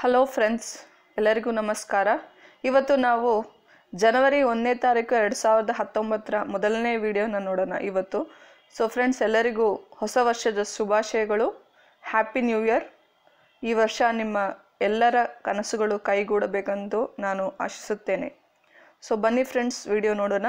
hello friends ಎಲ್ಲರಿಗೂ ನಮಸ್ಕಾರ ಇವತ್ತು ನಾವು ಜನವರಿ ಒಂದನೇ ತಾರೀಕು ಎರಡು ಸಾವಿರದ ಹತ್ತೊಂಬತ್ತರ ಮೊದಲನೇ ವಿಡಿಯೋನ ನೋಡೋಣ ಇವತ್ತು ಸೊ ಫ್ರೆಂಡ್ಸ್ ಎಲ್ಲರಿಗೂ ಹೊಸ ವರ್ಷದ ಶುಭಾಶಯಗಳು ಹ್ಯಾಪಿ ನ್ಯೂ ಇಯರ್ ಈ ವರ್ಷ ನಿಮ್ಮ ಎಲ್ಲರ ಕನಸುಗಳು ಕೈಗೂಡಬೇಕೆಂದು ನಾನು ಆಶಿಸುತ್ತೇನೆ ಸೊ ಬನ್ನಿ ಫ್ರೆಂಡ್ಸ್ ವಿಡಿಯೋ ನೋಡೋಣ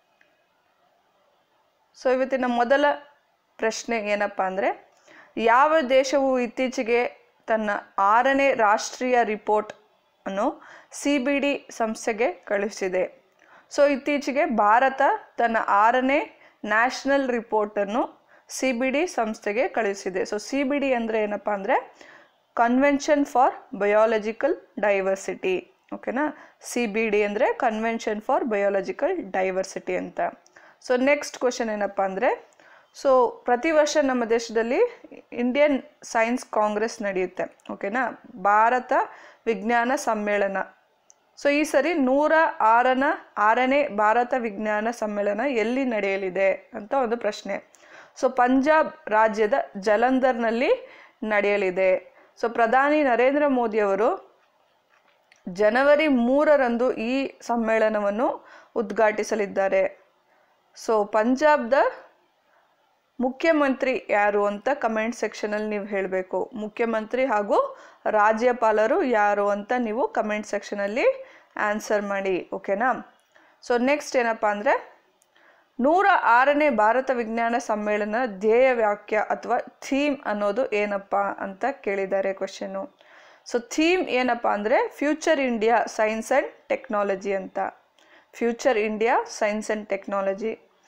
ಸೊ ಇವತ್ತಿನ ಮೊದಲ ಪ್ರಶ್ನೆ ಏನಪ್ಪ ಅಂದರೆ ಯಾವ ದೇಶವು ಇತ್ತೀಚೆಗೆ ತನ್ನ ಆರನೇ ರಾಷ್ಟ್ರೀಯ ರಿಪೋರ್ಟ್ ಅನ್ನು ಸಿ ಬಿ ಡಿ ಸಂಸ್ಥೆಗೆ ಕಳುಹಿಸಿದೆ ಸೊ ಇತ್ತೀಚೆಗೆ ಭಾರತ ತನ್ನ ಆರನೇ ನ್ಯಾಷನಲ್ ರಿಪೋರ್ಟನ್ನು ಸಿ ಬಿ ಡಿ ಸಂಸ್ಥೆಗೆ ಕಳುಹಿಸಿದೆ ಸೊ ಸಿ ಬಿ ಡಿ ಅಂದರೆ ಏನಪ್ಪ ಅಂದರೆ ಕನ್ವೆನ್ಷನ್ ಫಾರ್ ಬಯೋಲಜಿಕಲ್ ಡೈವರ್ಸಿಟಿ ಓಕೆನಾ ಸಿ ಬಿ ಡಿ ಅಂದರೆ ಕನ್ವೆನ್ಷನ್ ಫಾರ್ ಬಯೋಲಜಿಕಲ್ ಡೈವರ್ಸಿಟಿ ಅಂತ ಸೊ ನೆಕ್ಸ್ಟ್ ಕ್ವಶನ್ ಏನಪ್ಪ ಅಂದರೆ ಸೊ ಪ್ರತಿ ವರ್ಷ ನಮ್ಮ ದೇಶದಲ್ಲಿ ಇಂಡಿಯನ್ ಸೈನ್ಸ್ ಕಾಂಗ್ರೆಸ್ ನಡೆಯುತ್ತೆ ಓಕೆನಾ ಭಾರತ ವಿಜ್ಞಾನ ಸಮ್ಮೇಳನ ಸೊ ಈ ಸರಿ ನೂರ ಆರನ ಆರನೇ ಭಾರತ ವಿಜ್ಞಾನ ಸಮ್ಮೇಳನ ಎಲ್ಲಿ ನಡೆಯಲಿದೆ ಅಂತ ಒಂದು ಪ್ರಶ್ನೆ ಸೊ ಪಂಜಾಬ್ ರಾಜ್ಯದ ಜಲಂಧರ್ನಲ್ಲಿ ನಡೆಯಲಿದೆ ಸೊ ಪ್ರಧಾನಿ ನರೇಂದ್ರ ಮೋದಿಯವರು ಜನವರಿ ಮೂರರಂದು ಈ ಸಮ್ಮೇಳನವನ್ನು ಉದ್ಘಾಟಿಸಲಿದ್ದಾರೆ ಸೊ ಪಂಜಾಬ್ದ ಮುಖ್ಯಮಂತ್ರಿ ಯಾರು ಅಂತ ಕಮೆಂಟ್ ಸೆಕ್ಷನಲ್ಲಿ ನೀವು ಹೇಳಬೇಕು ಮುಖ್ಯಮಂತ್ರಿ ಹಾಗೂ ರಾಜ್ಯಪಾಲರು ಯಾರು ಅಂತ ನೀವು ಕಮೆಂಟ್ ಸೆಕ್ಷನಲ್ಲಿ ಆನ್ಸರ್ ಮಾಡಿ ಓಕೆನಾ ಸೊ ನೆಕ್ಸ್ಟ್ ಏನಪ್ಪ ಅಂದರೆ ನೂರ ಆರನೇ ಭಾರತ ವಿಜ್ಞಾನ ಸಮ್ಮೇಳನ ಧ್ಯೇಯ ವಾಕ್ಯ ಅಥವಾ ಥೀಮ್ ಅನ್ನೋದು ಏನಪ್ಪ ಅಂತ ಕೇಳಿದ್ದಾರೆ ಕ್ವಶನ್ನು ಸೊ ಥೀಮ್ ಏನಪ್ಪ ಅಂದರೆ future India science and technology ಅಂತ future India science and technology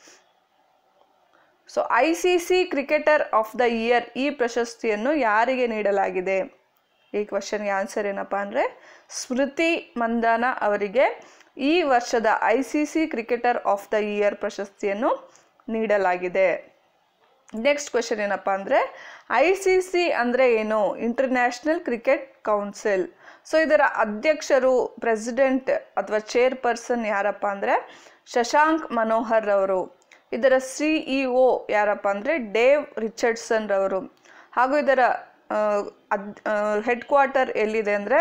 so I C C cricketer of the year ಈ ಪ್ರಶಸ್ತಿಯನ್ನು ಯಾರಿಗೆ ನೀಡಲಾಗಿದೆ ಈ ಕ್ವಶನ್ಗೆ ಆನ್ಸರ್ ಏನಪ್ಪ ಅಂದರೆ ಸ್ಮೃತಿ ಮಂದಾನ ಅವರಿಗೆ ಈ ವರ್ಷದ I C C cricketer of the year ಪ್ರಶಸ್ತಿಯನ್ನು ನೀಡಲಾಗಿದೆ ನೆಕ್ಸ್ಟ್ ಕ್ವಶನ್ ಏನಪ್ಪ ಅಂದರೆ ಐ ಸಿ ಸಿ ಅಂದರೆ ಏನು ಇಂಟರ್ನ್ಯಾಷನಲ್ ಕ್ರಿಕೆಟ್ ಕೌನ್ಸಿಲ್ ಸೊ ಇದರ ಅಧ್ಯಕ್ಷರು ಪ್ರೆಸಿಡೆಂಟ್ ಅಥವಾ ಚೇರ್ಪರ್ಸನ್ ಯಾರಪ್ಪ ಅಂದರೆ ಶಶಾಂಕ್ ಮನೋಹರ್ ಅವರು ಇದರ ಸಿ ಇ ಒ ಯಾರಪ್ಪ ಅಂದರೆ ಡೇವ್ ರಿಚರ್ಡ್ಸನ್ ರವರು ಹಾಗೂ ಇದರ ಅದ್ ಹೆಡ್ ಕ್ವಾರ್ಟರ್ ಎಲ್ಲಿದೆ ಅಂದರೆ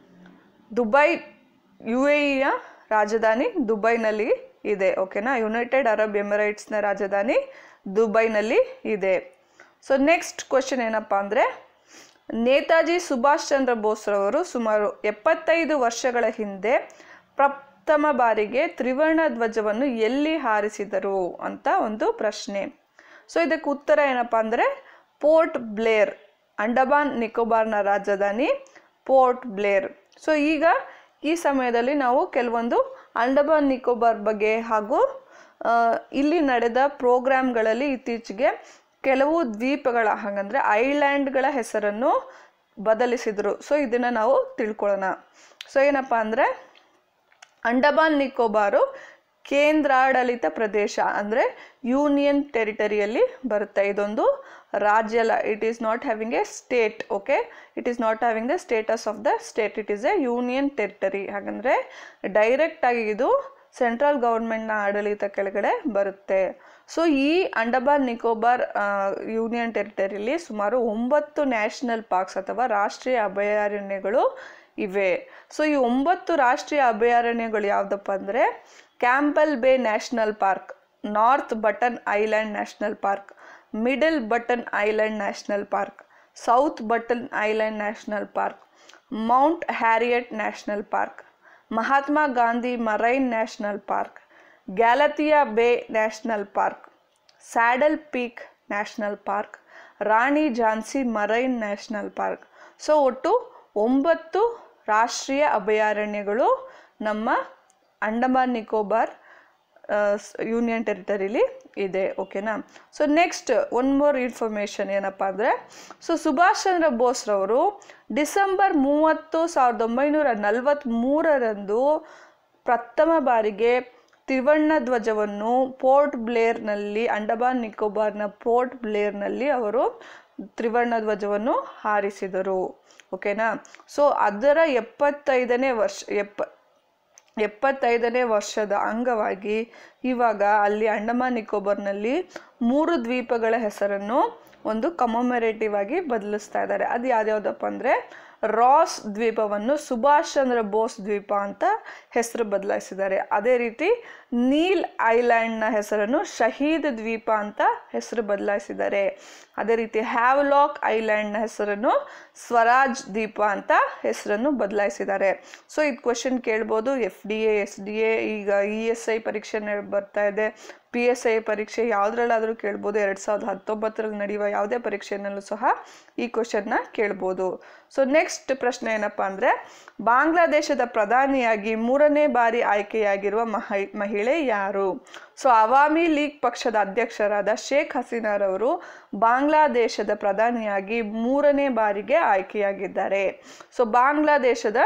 ದುಬೈ ಯು ಎ ಇಯ ರಾಜಧಾನಿ ದುಬೈನಲ್ಲಿ ಇದೆ ಓಕೆನಾ ಯುನೈಟೆಡ್ ಅರಬ್ ಎಮಿರೇಟ್ಸ್ನ ರಾಜಧಾನಿ ದುಬೈನಲ್ಲಿ ಇದೆ ಸೊ ನೆಕ್ಸ್ಟ್ ಕ್ವಶನ್ ಏನಪ್ಪ ಅಂದರೆ ನೇತಾಜಿ ಸುಭಾಷ್ ಚಂದ್ರ ಬೋಸ್ರವರು ಸುಮಾರು ಎಪ್ಪತ್ತೈದು ವರ್ಷಗಳ ಹಿಂದೆ ಪ್ರಥಮ ಬಾರಿಗೆ ತ್ರಿವರ್ಣ ಧ್ವಜವನ್ನು ಎಲ್ಲಿ ಹಾರಿಸಿದರು ಅಂತ ಒಂದು ಪ್ರಶ್ನೆ ಸೊ ಇದಕ್ಕೆ ಉತ್ತರ ಏನಪ್ಪ ಅಂದರೆ ಪೋರ್ಟ್ ಬ್ಲೇರ್ ಅಂಡಮಾನ್ ನಿಕೋಬಾರ್ನ ರಾಜಧಾನಿ ಪೋರ್ಟ್ ಬ್ಲೇರ್ ಸೊ ಈಗ ಈ ಸಮಯದಲ್ಲಿ ನಾವು ಕೆಲವೊಂದು ಅಂಡಮಾನ್ ನಿಕೋಬಾರ್ ಬಗ್ಗೆ ಹಾಗೂ ಇಲ್ಲಿ ನಡೆದ ಪ್ರೋಗ್ರಾಮ್ಗಳಲ್ಲಿ ಇತ್ತೀಚೆಗೆ ಕೆಲವು ದ್ವೀಪಗಳ ಹಾಗಂದರೆ ಐಲ್ಯಾಂಡ್ಗಳ ಹೆಸರನ್ನು ಬದಲಿಸಿದರು ಸೊ ಇದನ್ನು ನಾವು ತಿಳ್ಕೊಳ್ಳೋಣ ಸೊ ಏನಪ್ಪ ಅಂದರೆ ಅಂಡಮಾನ್ ನಿಕೋಬಾರು ಕೇಂದ್ರಾಡಳಿತ ಪ್ರದೇಶ ಅಂದರೆ ಯೂನಿಯನ್ ಟೆರಿಟರಿಯಲ್ಲಿ ಬರುತ್ತೆ ಇದೊಂದು ರಾಜ್ಯ ಅಲ್ಲ it is not having a state okay it is not having the status of the state it is a union territory ಹಾಗಂದರೆ ಡೈರೆಕ್ಟಾಗಿ ಇದು ಸೆಂಟ್ರಲ್ ಗೌರ್ಮೆಂಟ್ನ ಆಡಳಿತ ಕೆಳಗಡೆ ಬರುತ್ತೆ ಸೊ ಈ ಅಂಡಮಾನ್ ನಿಕೋಬಾರ್ ಯೂನಿಯನ್ ಟೆರಿಟರಿಲಿ ಸುಮಾರು ಒಂಬತ್ತು ನ್ಯಾಷನಲ್ ಪಾರ್ಕ್ಸ್ ಅಥವಾ ರಾಷ್ಟ್ರೀಯ ಅಭಯಾರಣ್ಯಗಳು ಇವೆ ಸೊ ಈ ಒಂಬತ್ತು ರಾಷ್ಟ್ರೀಯ ಅಭಯಾರಣ್ಯಗಳು ಯಾವುದಪ್ಪ ಅಂದರೆ Campbell Bay National Park North Button Island National Park Middle Button Island National Park South Button Island National Park Mount Harriet National Park Mahatma Gandhi Marine National Park Galathea Bay National Park Saddle Peak National Park Rani Jhansi Marine National Park so ಒಟ್ಟು ಒಂಬತ್ತು ರಾಷ್ಟ್ರೀಯ ಅಭಯಾರಣ್ಯಗಳು ನಮ್ಮ Andaman Nicobar union ಟೆರಿಟರಿಲಿ ಇದೆ ಓಕೆನಾ so next one more information ಏನಪ್ಪ ಅಂದರೆ so Subhash Chandra ಬೋಸ್ರವರು ಡಿಸೆಂಬರ್ ಮೂವತ್ತು ಸಾವಿರದ ಒಂಬೈನೂರ ನಲವತ್ತ್ಮೂರರಂದು ಪ್ರಥಮ ಬಾರಿಗೆ ತ್ರಿವರ್ಣ ಧ್ವಜವನ್ನು ಪೋರ್ಟ್ ಬ್ಲೇರ್ನಲ್ಲಿ ಅಂಡಮಾನ್ ನಿಕೋಬಾರ್ನ ಪೋರ್ಟ್ ಬ್ಲೇರ್ನಲ್ಲಿ ಅವರು ತ್ರಿವರ್ಣ ಧ್ವಜವನ್ನು ಹಾರಿಸಿದರು ಓಕೆನಾ ಸೊ ಅದರ ಎಪ್ಪತ್ತೈದನೇ ವರ್ಷ ಎಪ್ಪ ಎಪ್ಪತ್ತೈದನೇ ವರ್ಷದ ಅಂಗವಾಗಿ ಇವಾಗ ಅಲ್ಲಿ ಅಂಡಮಾನ್ ನಿಕೋಬಾರ್ನಲ್ಲಿ ಮೂರು ದ್ವೀಪಗಳ ಹೆಸರನ್ನು ಒಂದು ಕಮೊಮೆರೇಟಿವ್ ಆಗಿ ಬದಲಿಸ್ತಾ ಇದ್ದಾರೆ ಅದು ಯಾವ್ದ್ಯಾವ್ದಪ್ಪ ಅಂದರೆ ರಾಸ್ ದ್ವೀಪವನ್ನು ಸುಭಾಷ್ ಚಂದ್ರ ಬೋಸ್ ದ್ವೀಪ ಅಂತ ಹೆಸರು ಬದಲಾಯಿಸಿದ್ದಾರೆ ಅದೇ ರೀತಿ ನೀಲ್ ಐಲ್ಯಾಂಡ್ನ ಹೆಸರನ್ನು ಶಹೀದ್ ದ್ವೀಪ ಅಂತ ಹೆಸರು ಬದಲಾಯಿಸಿದ್ದಾರೆ ಅದೇ ರೀತಿ ಹ್ಯಾವ್ಲಾಕ್ ಐಲ್ಯಾಂಡ್ನ ಹೆಸರನ್ನು ಸ್ವರಾಜ್ ದ್ವೀಪ ಅಂತ ಹೆಸರನ್ನು ಬದಲಾಯಿಸಿದ್ದಾರೆ ಸೊ ಇದು ಕ್ವಶನ್ ಕೇಳ್ಬೋದು F D A S D A ಈಗ ಇ ಎಸ್ ಐ ಪರೀಕ್ಷೆ ನೆ- ಬರ್ತಾ ಇದೆ ಪಿ ಎಸ್ ಐ ಪರೀಕ್ಷೆ ಯಾವುದ್ರಲ್ಲಾದರೂ ಕೇಳ್ಬೋದು ಎರಡು ಸಾವಿರದ ಹತ್ತೊಂಬತ್ತರಲ್ಲಿ ನಡೆಯುವ ಯಾವುದೇ ಪರೀಕ್ಷೆಯಲ್ಲೂ ಸಹ ಈ ಕ್ವಶನ್ನ ಕೇಳ್ಬೋದು ಸೊ ನೆಕ್ಸ್ಟ್ ಪ್ರಶ್ನೆ ಏನಪ್ಪ ಅಂದರೆ ಬಾಂಗ್ಲಾದೇಶದ ಪ್ರಧಾನಿಯಾಗಿ ಮೂರನೇ ಬಾರಿ ಆಯ್ಕೆಯಾಗಿರುವ ಮಹಿ ಮಹಿಳೆ ಯಾರು ಸೊ ಅವಾಮಿ ಲೀಗ್ ಪಕ್ಷದ ಅಧ್ಯಕ್ಷರಾದ ಶೇಖ್ ಹಸೀನಾರವರು ಬಾಂಗ್ಲಾದೇಶದ ಪ್ರಧಾನಿಯಾಗಿ ಮೂರನೇ ಬಾರಿಗೆ ಆಯ್ಕೆಯಾಗಿದ್ದಾರೆ ಸೊ ಬಾಂಗ್ಲಾದೇಶದ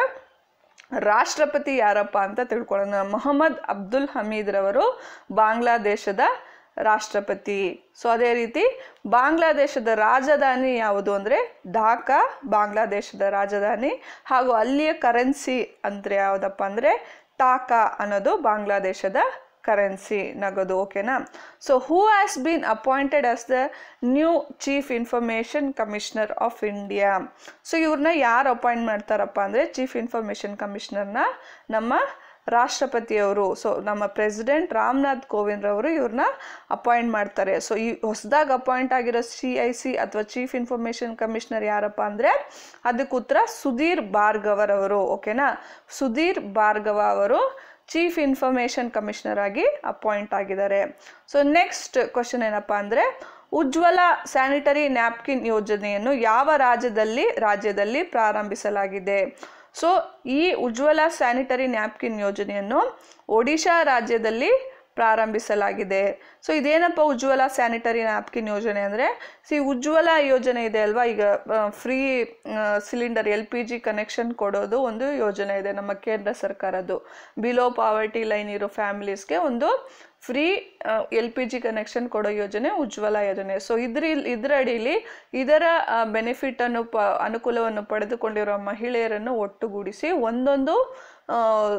ರಾಷ್ಟ್ರಪತಿ ಯಾರಪ್ಪ ಅಂತ ತಿಳ್ಕೊಳ್ಳೋಣ ಮೊಹಮ್ಮದ್ ಅಬ್ದುಲ್ ಹಮೀದ್ ರವರು ಬಾಂಗ್ಲಾದೇಶದ ರಾಷ್ಟ್ರಪತಿ ಸೊ ಅದೇ ರೀತಿ ಬಾಂಗ್ಲಾದೇಶದ ರಾಜಧಾನಿ ಯಾವುದು ಅಂದರೆ ಢಾಕಾ ಬಾಂಗ್ಲಾದೇಶದ ರಾಜಧಾನಿ ಹಾಗೂ ಅಲ್ಲಿಯ ಕರೆನ್ಸಿ ಅಂದರೆ ಯಾವುದಪ್ಪ ಅಂದರೆ ಟಾಕಾ ಅನ್ನೋದು ಬಾಂಗ್ಲಾದೇಶದ ಕರೆನ್ಸಿ ನಗದು ಓಕೆನಾ so who has been appointed as the new chief information commissioner of India so ಇವ್ರನ್ನ ಯಾರು ಅಪಾಯಿಂಟ್ ಮಾಡ್ತಾರಪ್ಪ ಅಂದರೆ ಚೀಫ್ ಇನ್ಫಾರ್ಮೇಷನ್ ಕಮಿಷನರ್ನ ನಮ್ಮ ರಾಷ್ಟ್ರಪತಿಯವರು ಸೊ ನಮ್ಮ ಪ್ರೆಸಿಡೆಂಟ್ ರಾಮನಾಥ್ ಕೋವಿಂದ್ ರವರು ಇವ್ರನ್ನ ಅಪಾಯಿಂಟ್ ಮಾಡ್ತಾರೆ ಸೊ ಈ ಹೊಸದಾಗಿ ಅಪಾಯಿಂಟ್ ಆಗಿರೋ ಸಿ ಐ ಸಿ ಅಥವಾ ಚೀಫ್ ಇನ್ಫಾರ್ಮೇಷನ್ ಕಮಿಷನರ್ ಯಾರಪ್ಪ ಅಂದರೆ ಅದಕ್ಕೆ ಉತ್ತರ ಸುಧೀರ್ ಭಾರ್ಗವರವರು ಓಕೆನಾ ಸುಧೀರ್ ಭಾರ್ಗವ ಅವರು ಚೀಫ್ ಇನ್ಫಾರ್ಮೇಷನ್ ಕಮಿಷನರ್ ಆಗಿ ಅಪಾಯಿಂಟ್ ಆಗಿದ್ದಾರೆ ಸೊ ನೆಕ್ಸ್ಟ್ ಕ್ವಶನ್ ಏನಪ್ಪ ಅಂದರೆ ಉಜ್ವಲ ಸ್ಯಾನಿಟರಿ ನ್ಯಾಪ್ಕಿನ್ ಯೋಜನೆಯನ್ನು ಯಾವ ರಾಜ್ಯದಲ್ಲಿ ರಾಜ್ಯದಲ್ಲಿ ಪ್ರಾರಂಭಿಸಲಾಗಿದೆ ಸೊ ಈ ಉಜ್ವಲ ಸ್ಯಾನಿಟರಿ ನ್ಯಾಪ್ಕಿನ್ ಯೋಜನೆಯನ್ನು ಒಡಿಶಾ ರಾಜ್ಯದಲ್ಲಿ ಪ್ರಾರಂಭಿಸಲಾಗಿದೆ ಸೊ ಇದೇನಪ್ಪ ಉಜ್ವಲ ಸ್ಯಾನಿಟರಿ ನ್ಯಾಪ್ಕಿನ್ ಯೋಜನೆ ಅಂದರೆ ಸಿ ಉಜ್ವಲ ಯೋಜನೆ ಇದೆ ಅಲ್ವಾ ಈಗ free cylinder L P G connection ಕೊಡೋದು ಒಂದು ಯೋಜನೆ ಇದೆ ನಮ್ಮ ಕೇಂದ್ರ ಸರ್ಕಾರದ್ದು ಬಿಲೋ ಪಾವರ್ಟಿ ಲೈನ್ ಇರೋ ಫ್ಯಾಮಿಲೀಸ್ಗೆ ಒಂದು free L P G connection ಕೊಡೋ ಯೋಜನೆ ಉಜ್ವಲ ಯೋಜನೆ ಸೊ ಇದ್ರ ಇದರ ಅಡಿಯಲ್ಲಿ ಇದರ ಬೆನಿಫಿಟನ್ನು ಪ ಅನುಕೂಲವನ್ನು ಪಡೆದುಕೊಂಡಿರುವ ಮಹಿಳೆಯರನ್ನು ಒಟ್ಟುಗೂಡಿಸಿ ಒಂದೊಂದು ಆ,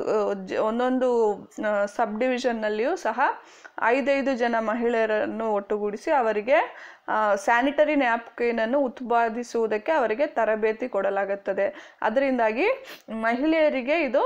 ಜ- ಒಂದೊಂದು ಸಬ್ ಡಿವಿಷನ್ನಲ್ಲಿಯೂ ಸಹ ಐದೈದು ಜನ ಮಹಿಳೆಯರನ್ನು ಒಟ್ಟುಗೂಡಿಸಿ ಅವರಿಗೆ ಸ್ಯಾನಿಟರಿ ನ್ಯಾಪ್ಕಿನನ್ನು ಉತ್ಪಾದಿಸುವುದಕ್ಕೆ ಅವರಿಗೆ ತರಬೇತಿ ಕೊಡಲಾಗುತ್ತದೆ ಅದರಿಂದಾಗಿ ಮಹಿಳೆಯರಿಗೆ ಇದು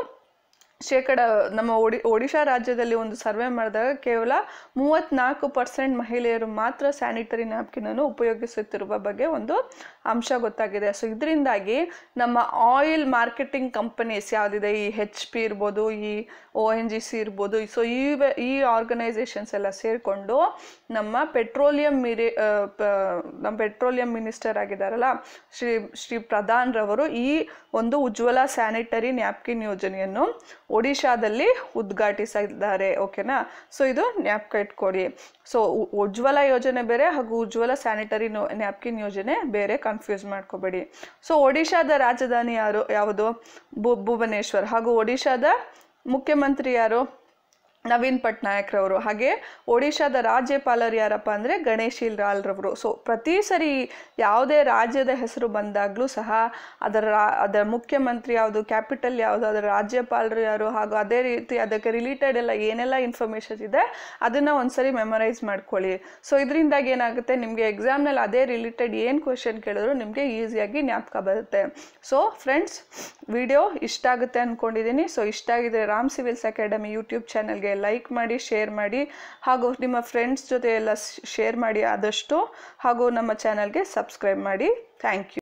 ಶೇಕಡ ನಮ್ಮ ಒಡಿ ಒಡಿಶಾ ರಾಜ್ಯದಲ್ಲಿ ಒಂದು ಸರ್ವೆ ಮಾಡಿದಾಗ ಕೇವಲ ಮೂವತ್ತ್ನಾಲ್ಕು ಪರ್ಸೆಂಟ್ ಮಹಿಳೆಯರು ಮಾತ್ರ ಸ್ಯಾನಿಟರಿ ನ್ಯಾಪ್ಕಿನನ್ನು ಉಪಯೋಗಿಸುತ್ತಿರುವ ಬಗ್ಗೆ ಒಂದು ಅಂಶ ಗೊತ್ತಾಗಿದೆ ಸೊ ಇದರಿಂದಾಗಿ ನಮ್ಮ ಆಯಿಲ್ ಮಾರ್ಕೆಟಿಂಗ್ ಕಂಪನೀಸ್ ಯಾವುದಿದೆ ಈ ಹೆಚ್ ಪಿ ಇರ್ಬೋದು ಈ ಒ ಎನ್ ಜಿ ಸಿ ಇರ್ಬೋದು ಸೊ ಈ ವೆ- ಈ ಆರ್ಗನೈಸೇಷನ್ಸ್ ಎಲ್ಲ ಸೇರಿಕೊಂಡು ನಮ್ಮ ಪೆಟ್ರೋಲಿಯಂ ಮಿರಿ ಆ, ಪ- ನಮ್ಮ ಪೆಟ್ರೋಲಿಯಂ ಮಿನಿಸ್ಟರ್ ಆಗಿದ್ದಾರಲ್ಲ ಶ್ರೀ ಶ್ರೀ ಪ್ರಧಾನ್ ರವರು ಈ ಒಂದು ಉಜ್ವಲ ಸ್ಯಾನಿಟರಿ ನ್ಯಾಪ್ಕಿನ್ ಯೋಜನೆಯನ್ನು ಒಡಿಶಾದಲ್ಲಿ ಉದ್ಘಾಟಿಸಿದ್ದಾರೆ ಓಕೆನಾ ಸೊ ಇದು ನ್ಯಾಪ್ಕ ಇಟ್ಕೊಡಿ ಸೊ ಉ- ಉಜ್ವಲ ಯೋಜನೆ ಬೇರೆ ಹಾಗೂ ಉಜ್ವಲ ಸ್ಯಾನಿಟರಿ ನ್ಯಾಪ್ಕಿನ್ ಯೋಜನೆ ಬೇರೆ ಕನ್ಫ್ಯೂಸ್ ಮಾಡ್ಕೋಬೇಡಿ ಸೊ ಒಡಿಶಾದ ರಾಜಧಾನಿ ಯಾರು ಯಾವುದು ಭು ಭುವನೇಶ್ವರ್ ಹಾಗೂ ಒಡಿಶಾದ ಮುಖ್ಯಮಂತ್ರಿ ಯಾರು ನವೀನ್ ಪಟ್ನಾಯಕ್ ರವರು ಹಾಗೆ ಒಡಿಶಾದ ರಾಜ್ಯಪಾಲರು ಯಾರಪ್ಪ ಅಂದರೆ ಗಣೇಶಿಲ್ ಲಾಲ್ ರವರು ಸೊ ಪ್ರತಿ ಸರಿ ಯಾವುದೇ ರಾಜ್ಯದ ಹೆಸರು ಬಂದಾಗಲೂ ಸಹ ಅದರ ರಾ- ಅದರ ಮುಖ್ಯಮಂತ್ರಿ ಯಾವುದು ಕ್ಯಾಪಿಟಲ್ ಯಾವುದು ಅದರ ರಾಜ್ಯಪಾಲರು ಯಾರು ಹಾಗೂ ಅದೇ ರೀತಿ ಅದಕ್ಕೆ ರಿಲೇಟೆಡ್ ಎಲ್ಲ ಏನೆಲ್ಲ ಇನ್ಫಾರ್ಮೇಷನ್ ಇದೆ ಅದನ್ನು ಒಂದ್ಸರಿ ಮೆಮರೈಸ್ ಮಾಡ್ಕೊಳ್ಳಿ ಸೊ ಇದರಿಂದಾಗಿ ಏನಾಗುತ್ತೆ ನಿಮಗೆ ಎಕ್ಸಾಮ್ನಲ್ಲಿ ಅದೇ ರಿಲೇಟೆಡ್ ಏನು ಕ್ವೆಶನ್ ಕೇಳಿದ್ರು ನಿಮಗೆ ಈಸಿಯಾಗಿ ಜ್ಞಾಪಕ ಬರುತ್ತೆ ಸೊ ಫ್ರೆಂಡ್ಸ್ ವಿಡಿಯೋ ಇಷ್ಟ ಆಗುತ್ತೆ ಅಂದ್ಕೊಂಡಿದ್ದೀನಿ ಸೊ ಇಷ್ಟ ಆಗಿದ್ರೆ ರಾಮ್ ಸಿವಿಲ್ಸ್ ಅಕಾಡೆಮಿ ಯೂಟ್ಯೂಬ್ ಚಾನಲ್ಗೆ ಲೈಕ್ ಮಾಡಿ ಶೇರ್ ಮಾಡಿ ಹಾಗೂ ನಿಮ್ಮ ಫ್ರೆಂಡ್ಸ್ ಜೊತೆ ಎಲ್ಲ ಶೇರ್ ಮಾಡಿ ಆದಷ್ಟು ಹಾಗೂ ನಮ್ಮ ಚಾನಲ್ಗೆ ಸಬ್ಸ್ಕ್ರೈಬ್ ಮಾಡಿ ಥ್ಯಾಂಕ್ ಯು